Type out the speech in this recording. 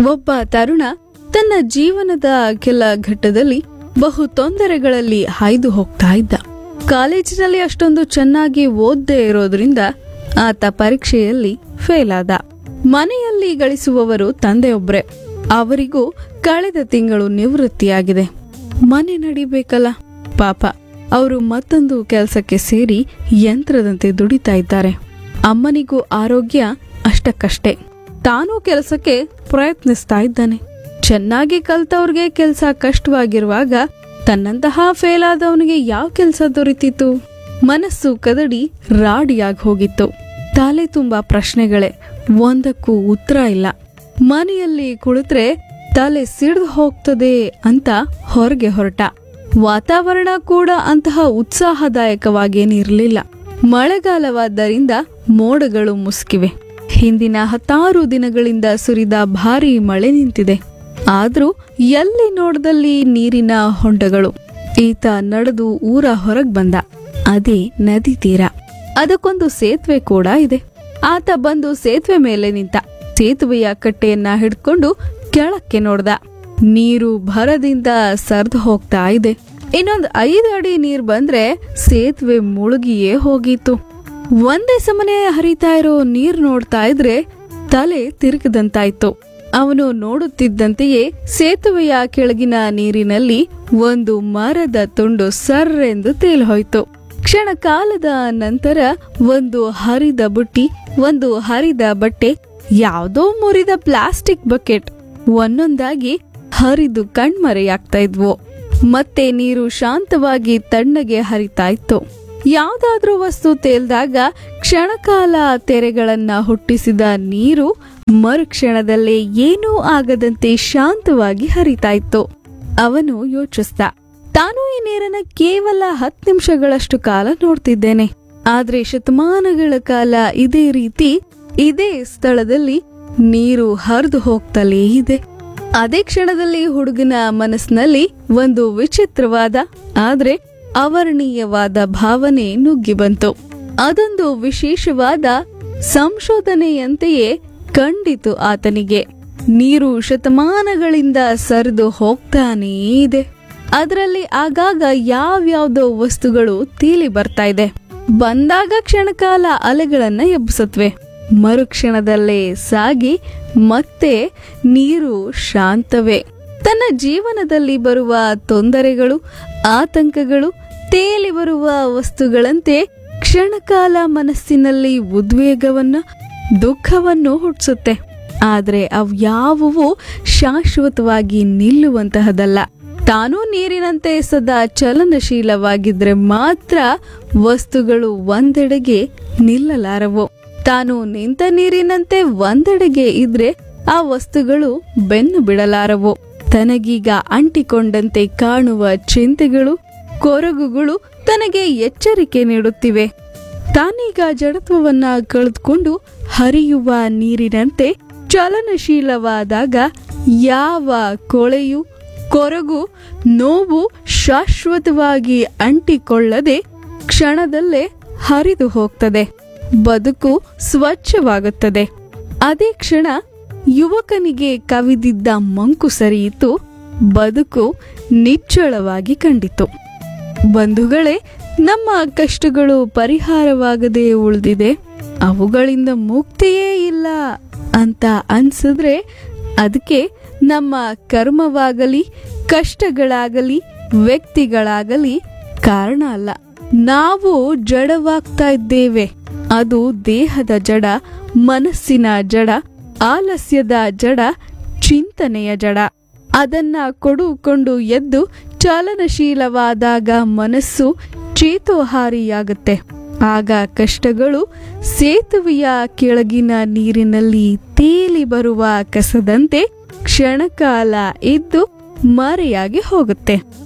ಒಬ್ಬ ತರುಣ ತನ್ನ ಜೀವನದ ಕೆಲ ಘಟ್ಟದಲ್ಲಿ ಬಹು ತೊಂದರೆಗಳಲ್ಲಿ ಹಾಯ್ದು ಹೋಗ್ತಾ ಇದ್ದ ಕಾಲೇಜಿನಲ್ಲಿ ಅಷ್ಟೊಂದು ಚೆನ್ನಾಗಿ ಓದ್ದೇ ಇರೋದ್ರಿಂದ ಆತ ಪರೀಕ್ಷೆಯಲ್ಲಿ ಫೇಲ್ ಆದ ಮನೆಯಲ್ಲಿ ಗಳಿಸುವವರು ತಂದೆಯೊಬ್ರೆ ಅವರಿಗೂ ಕಳೆದ ತಿಂಗಳು ನಿವೃತ್ತಿಯಾಗಿದೆ ಮನೆ ನಡಿಬೇಕಲ್ಲ ಪಾಪ ಅವರು ಮತ್ತೊಂದು ಕೆಲಸಕ್ಕೆ ಸೇರಿ ಯಂತ್ರದಂತೆ ದುಡಿತಾ ಇದ್ದಾರೆ ಅಮ್ಮನಿಗೂ ಆರೋಗ್ಯ ಅಷ್ಟಕ್ಕಷ್ಟೇ ತಾನೂ ಕೆಲಸಕ್ಕೆ ಪ್ರಯತ್ನಿಸ್ತಾ ಇದ್ದಾನೆ ಚೆನ್ನಾಗಿ ಕಲ್ತವ್ರಿಗೆ ಕೆಲಸ ಕಷ್ಟವಾಗಿರುವಾಗ ತನ್ನಂತಹ ಫೇಲ್ ಆದವನಿಗೆ ಯಾವ ಕೆಲಸ ದೊರೀತಿತ್ತು ಮನಸ್ಸು ಕದಡಿ ರಾಡಿಯಾಗಿ ಹೋಗಿತ್ತು ತಲೆ ತುಂಬಾ ಪ್ರಶ್ನೆಗಳೇ ಒಂದಕ್ಕೂ ಉತ್ತರ ಇಲ್ಲ ಮನೆಯಲ್ಲಿ ಕುಳಿತ್ರೆ ತಲೆ ಸಿಡ್ದು ಹೋಗ್ತದೆ ಅಂತ ಹೊರಗೆ ಹೊರಟ ವಾತಾವರಣ ಕೂಡ ಅಂತಹ ಉತ್ಸಾಹದಾಯಕವಾಗೇನಿರಲಿಲ್ಲ ಮಳೆಗಾಲವಾದ್ದರಿಂದ ಮೋಡಗಳು ಮುಸುಕಿವೆ ಹಿಂದಿನ ಹತ್ತಾರು ದಿನಗಳಿಂದ ಸುರಿದ ಭಾರೀ ಮಳೆ ನಿಂತಿದೆ ಆದ್ರೂ ಎಲ್ಲಿ ನೋಡದಲ್ಲಿ ನೀರಿನ ಹೊಂಡಗಳು ಈತ ನಡೆದು ಊರ ಹೊರಗ್ ಬಂದ ಅದೇ ನದಿ ತೀರ ಅದಕ್ಕೊಂದು ಸೇತುವೆ ಕೂಡ ಇದೆ ಆತ ಬಂದು ಸೇತುವೆ ಮೇಲೆ ನಿಂತ ಸೇತುವೆಯ ಕಟ್ಟೆಯನ್ನ ಹಿಡ್ಕೊಂಡು ಕೆಳಕ್ಕೆ ನೋಡ್ದ ನೀರು ಭರದಿಂದ ಸರ್ದು ಹೋಗ್ತಾ ಇದೆ ಇನ್ನೊಂದ್ ಐದು ಅಡಿ ನೀರ್ ಬಂದ್ರೆ ಸೇತುವೆ ಮುಳುಗಿಯೇ ಹೋಗಿತ್ತು ಒಂದೇ ಸಮನೆ ಹರಿತಾ ಇರೋ ನೀರ್ ನೋಡ್ತಾ ಇದ್ರೆ ತಲೆ ತಿರುಗದಂತಾಯ್ತು ಅವನು ನೋಡುತ್ತಿದ್ದಂತೆಯೇ ಸೇತುವೆಯ ಕೆಳಗಿನ ನೀರಿನಲ್ಲಿ ಒಂದು ಮರದ ತುಂಡು ಸರ್ರೆಂದು ತೇಲ್ಹೋಯ್ತು ಕ್ಷಣ ಕಾಲದ ನಂತರ ಒಂದು ಹರಿದ ಬುಟ್ಟಿ ಒಂದು ಹರಿದ ಬಟ್ಟೆ ಯಾವುದೋ ಮುರಿದ ಪ್ಲಾಸ್ಟಿಕ್ ಬಕೆಟ್ ಒಂದೊಂದಾಗಿ ಹರಿದು ಕಣ್ಮರೆಯಾಗ್ತಾ ಇದ್ವು ಮತ್ತೆ ನೀರು ಶಾಂತವಾಗಿ ತಣ್ಣಗೆ ಹರಿತಾ ಇತ್ತು ಯಾವ್ದಾದ್ರೂ ವಸ್ತು ತೇಲ್ದಾಗ ಕ್ಷಣಕಾಲ ತೆರೆಗಳನ್ನ ಹುಟ್ಟಿಸಿದ ನೀರು ಮರುಕ್ಷಣದಲ್ಲೇ ಏನೂ ಆಗದಂತೆ ಶಾಂತವಾಗಿ ಹರಿತಾ ಇತ್ತು ಅವನು ಯೋಚಿಸ್ದ ತಾನು ಈ ನೀರನ್ನ ಕೇವಲ ಹತ್ತು ನಿಮಿಷಗಳಷ್ಟು ಕಾಲ ನೋಡ್ತಿದ್ದೇನೆ ಆದ್ರೆ ಶತಮಾನಗಳ ಕಾಲ ಇದೇ ರೀತಿ ಇದೇ ಸ್ಥಳದಲ್ಲಿ ನೀರು ಹರಿದು ಹೋಗ್ತಲೇ ಇದೆ ಅದೇ ಕ್ಷಣದಲ್ಲಿ ಹುಡುಗನ ಮನಸ್ಸಿನಲ್ಲಿ ಒಂದು ವಿಚಿತ್ರವಾದ ಆದ್ರೆ ಅವರ್ಣೀಯವಾದ ಭಾವನೆ ನುಗ್ಗಿ ಬಂತು ಅದೊಂದು ವಿಶೇಷವಾದ ಸಂಶೋಧನೆಯಂತೆಯೇ ಕಂಡಿತು ಆತನಿಗೆ ನೀರು ಶತಮಾನಗಳಿಂದ ಸರಿದು ಹೋಗ್ತಾನೇ ಇದೆ ಅದರಲ್ಲಿ ಆಗಾಗ ಯಾವ್ಯಾವ್ದೋ ವಸ್ತುಗಳು ತೀಲಿ ಬರ್ತಾ ಇದೆ ಬಂದಾಗ ಕ್ಷಣಕಾಲ ಅಲೆಗಳನ್ನ ಎಬ್ಬಿಸತ್ವೆ ಮರುಕ್ಷಣದಲ್ಲೇ ಸಾಗಿ ಮತ್ತೆ ನೀರು ಶಾಂತವೇ ತನ್ನ ಜೀವನದಲ್ಲಿ ಬರುವ ತೊಂದರೆಗಳು ಆತಂಕಗಳು ತೇಲಿ ಬರುವ ವಸ್ತುಗಳಂತೆ ಕ್ಷಣಕಾಲ ಮನಸ್ಸಿನಲ್ಲಿ ಉದ್ವೇಗವನ್ನ ದುಃಖವನ್ನು ಹುಟ್ಟಿಸುತ್ತೆ ಆದ್ರೆ ಅವ್ಯಾವುವು ಶಾಶ್ವತವಾಗಿ ನಿಲ್ಲುವಂತಹದಲ್ಲ ತಾನೂ ನೀರಿನಂತೆ ಸದಾ ಚಲನಶೀಲವಾಗಿದ್ರೆ ಮಾತ್ರ ವಸ್ತುಗಳು ಒಂದೆಡೆಗೆ ನಿಲ್ಲಲಾರವು ತಾನು ನಿಂತ ನೀರಿನಂತೆ ಒಂದೆಡೆಗೆ ಇದ್ರೆ ಆ ವಸ್ತುಗಳು ಬೆನ್ನು ಬಿಡಲಾರವು ತನಗೀಗ ಅಂಟಿಕೊಂಡಂತೆ ಕಾಣುವ ಚಿಂತೆಗಳು ಕೊರಗುಗಳು ತನಗೆ ಎಚ್ಚರಿಕೆ ನೀಡುತ್ತಿವೆ ತಾನೀಗ ಜಡತ್ವವನ್ನ ಕಳೆದುಕೊಂಡು ಹರಿಯುವ ನೀರಿನಂತೆ ಚಲನಶೀಲವಾದಾಗ ಯಾವ ಕೊಳೆಯು ಕೊರಗು ನೋವು ಶಾಶ್ವತವಾಗಿ ಅಂಟಿಕೊಳ್ಳದೆ ಕ್ಷಣದಲ್ಲೇ ಹರಿದು ಹೋಗ್ತದೆ ಬದುಕು ಸ್ವಚ್ಛವಾಗುತ್ತದೆ ಅದೇ ಕ್ಷಣ ಯುವಕನಿಗೆ ಕವಿದಿದ್ದ ಮಂಕು ಸರಿಯಿತು ಬದುಕು ನಿಚ್ಚಳವಾಗಿ ಕಂಡಿತು ಬಂಧುಗಳೇ ನಮ್ಮ ಕಷ್ಟಗಳು ಪರಿಹಾರವಾಗದೆ ಉಳಿದಿದೆ ಅವುಗಳಿಂದ ಮುಕ್ತಿಯೇ ಇಲ್ಲ ಅಂತ ಅನ್ಸಿದ್ರೆ ಅದಕ್ಕೆ ನಮ್ಮ ಕರ್ಮವಾಗಲಿ ಕಷ್ಟಗಳಾಗಲಿ ವ್ಯಕ್ತಿಗಳಾಗಲಿ ಕಾರಣ ಅಲ್ಲ ನಾವು ಜಡವಾಗ್ತಾ ಇದ್ದೇವೆ ಅದು ದೇಹದ ಜಡ ಮನಸ್ಸಿನ ಜಡ ಆಲಸ್ಯದ ಜಡ ಚಿಂತನೆಯ ಜಡ ಅದನ್ನ ಕೊಡುಕೊಂಡು ಎದ್ದು ಚಲನಶೀಲವಾದಾಗ ಮನಸ್ಸು ಚೇತೋಹಾರಿಯಾಗುತ್ತೆ ಆಗ ಕಷ್ಟಗಳು ಸೇತುವೆಯ ಕೆಳಗಿನ ನೀರಿನಲ್ಲಿ ತೇಲಿ ಬರುವ ಕಸದಂತೆ ಕ್ಷಣಕಾಲ ಇದ್ದು ಮರೆಯಾಗಿ ಹೋಗುತ್ತೆ